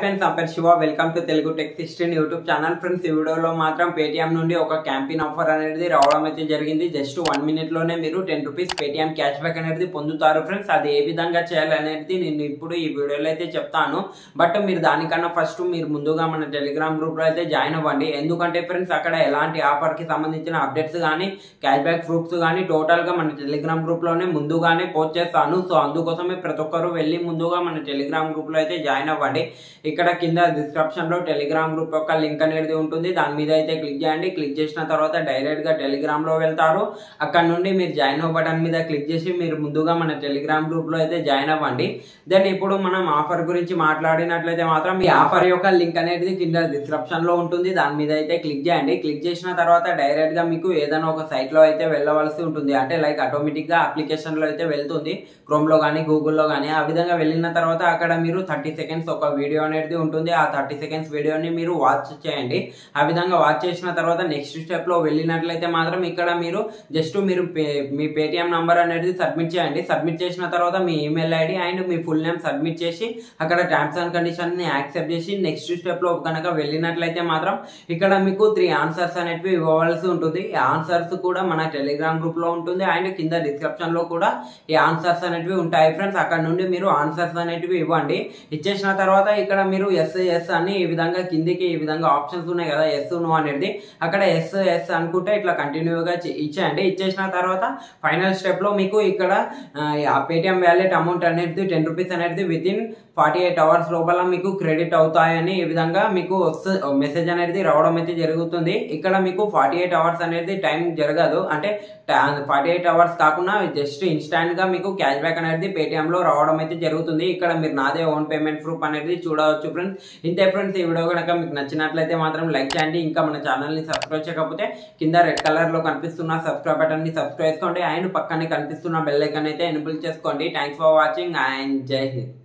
friends నా పేరు Shiva welcome to Telugu tech sixteen YouTube channel friends ఈ వీడియోలో మాత్రం పేటిఎం నుండి ఒక క్యాంపెయిన్ ఆఫర్ అనేది రావడం అయితే జరిగింది జస్ట్ వన్ మినిట్ లోనే మీరు ten rupees Paytm cash back అనేది పొందుతారు ఫ్రెండ్స్ అది ఏ విధంగా చేయాలనేది నేను ఇప్పుడు ఈ వీడియోలో అయితే చెప్తాను బట్ మీరు దానికన్నా ఫస్ట్ మీరు ముందుగా మన టెలిగ్రామ్ గ్రూప్ లో అయితే జాయిన్ అవ్వండి ఎందుకంటే ఫ్రెండ్స్ అక్కడ ఎలాంటి ఆఫర్ కి సంబంధించిన అప్డేట్స్ కానీ క్యాష్ బ్యాక్ ప్రూఫ్స్ కానీ టోటల్ గా మన టెలిగ్రామ్ గ్రూప్ లోనే ముందుగానే పోస్ట్ చేస్తాను సో అందుకోసమే ప్రతి ఒక్కరు వెళ్ళి ముందుగా మన టెలిగ్రామ్ గ్రూప్ లో అయితే జాయిన్ అవ్వండి ఇక్కడ కింద డిస్క్రిప్షన్ లో టెలిగ్రామ్ గ్రూప్ యొక్క లింక్ అనేది ఉంటుంది దాని మీద అయితే క్లిక్ చేయండి క్లిక్ చేసిన తర్వాత డైరెక్ట్ గా టెలిగ్రామ్ లో వెళ్తారు అక్కడ నుండి మీరు జాయిన్ అవ్వ బటన్ మీద క్లిక్ చేసి మీరు ముందుగా మన టెలిగ్రామ్ గ్రూప్ లో అయితే జాయిన్ అవ్వండి దెన్ ఇప్పుడు మనం ఆఫర్ గురించి మాట్లాడినట్లయితే మాత్రం ఈ ఆఫర్ యొక్క లింక్ అనేది కింద డిస్క్రిప్షన్ లో ఉంటుంది దాని మీద అయితే క్లిక్ చేయండి క్లిక్ చేసిన తర్వాత డైరెక్ట్ గా మీకు ఏదైనా ఒక సైట్ లో అయితే వెళ్ళవలసి ఉంటుంది అంటే లైక్ ఆటోమేటిక్ గా అప్లికేషన్ లో అయితే వెళ్తుంది క్రోమ్ లో కానీ గూగుల్లో కానీ ఆ విధంగా వెళ్ళిన తర్వాత అక్కడ మీరు థర్టీ సెకండ్స్ ఒక వీడియో అనేది ఉంటుంది ఆ థర్టీ సెకండ్స్ వీడియోని మీరు వాచ్ చేయండి ఆ విధంగా వాచ్ చేసిన తర్వాత నెక్స్ట్ స్టెప్ లో వెళ్ళినట్లయితే మాత్రం ఇక్కడ మీరు జస్ట్ మీరు పే- మీ పేటిఎం నంబర్ అనేది సబ్మిట్ చేయండి సబ్మిట్ చేసిన తర్వాత మీ ఈమెయిల్ ఐడి అండ్ మీ ఫుల్ నేమ్ సబ్మిట్ చేసి అక్కడ టర్మ్స్ అండ్ కండిషన్ ని యాక్సెప్ట్ చేసి నెక్స్ట్ స్టెప్ లో కనుక వెళ్ళినట్లయితే మాత్రం ఇక్కడ మీకు త్రీ ఆన్సర్స్ అనేటివి ఇవ్వవలసి ఉంటుంది ఈ ఆన్సర్స్ కూడా మన టెలిగ్రామ్ గ్రూప్ లో ఉంటుంది అండ్ కింద డిస్క్రిప్షన్ లో కూడా ఈ ఆన్సర్స్ అనేటివి ఉంటాయి ఫ్రెండ్స్ అక్కడ నుండి మీరు ఆన్సర్స్ అనేటివి ఇవ్వండి ఇచ్చేసిన తర్వాత ఇక్కడ మీరు ఎస్ ఎస్ అని ఈ విధంగా కిందికి ఈ విధంగా ఆప్షన్స్ ఉన్నాయి కదా ఎస్ నో అనేది అక్కడ ఎస్ ఎస్ అనుకుంటే ఇట్లా కంటిన్యూగా ఇచ్చేయండి ఇచ్చేసిన తర్వాత ఫైనల్ స్టెప్ లో మీకు ఇక్కడ ఆ పేటిఎం వ్యాలెట్ అమౌంట్ అనేది టెన్ రూపీస్ అనేది within forty eight hours లోపల మీకు క్రెడిట్ అవుతాయని ఈ విధంగా మీకు మెసేజ్ అనేది రావడం అయితే జరుగుతుంది ఇక్కడ మీకు ఫార్టీ ఎయిట్ అవర్స్ అనేది టైం జరగదు అంటే ఫార్టీ ఎయిట్ అవర్స్ కాకుండా జస్ట్ ఇన్స్టాంట్ గా మీకు క్యాష్ బ్యాక్ అనేది పేటిఎం లో రావడం అయితే జరుగుతుంది ఇక్కడ మీరు నాదే ఓన్ పేమెంట్ ప్రూఫ్ అనేది చూడవచ్చు ఫ్రెండ్స్ ఇంతే ఫ్రెండ్స్ ఈ వీడియో కనుక మీకు నచ్చినట్లయితే మాత్రం లైక్ చేయండి ఇంకా మన ఛానల్ ని సబ్స్క్రైబ్ చేయకపోతే కింద రెడ్ కలర్ లో కనిపిస్తున్న సబ్స్క్రైబ్ బటన్ ని సబ్స్క్రైబ్ చేసుకోండి అండ్ పక్కనే కనిపిస్తున్న బెల్ ఐకాన్ అయితే ఎనిబుల్ చేసుకోండి థ్యాంక్స్ ఫర్ వాచింగ్ అండ్ జై హింద్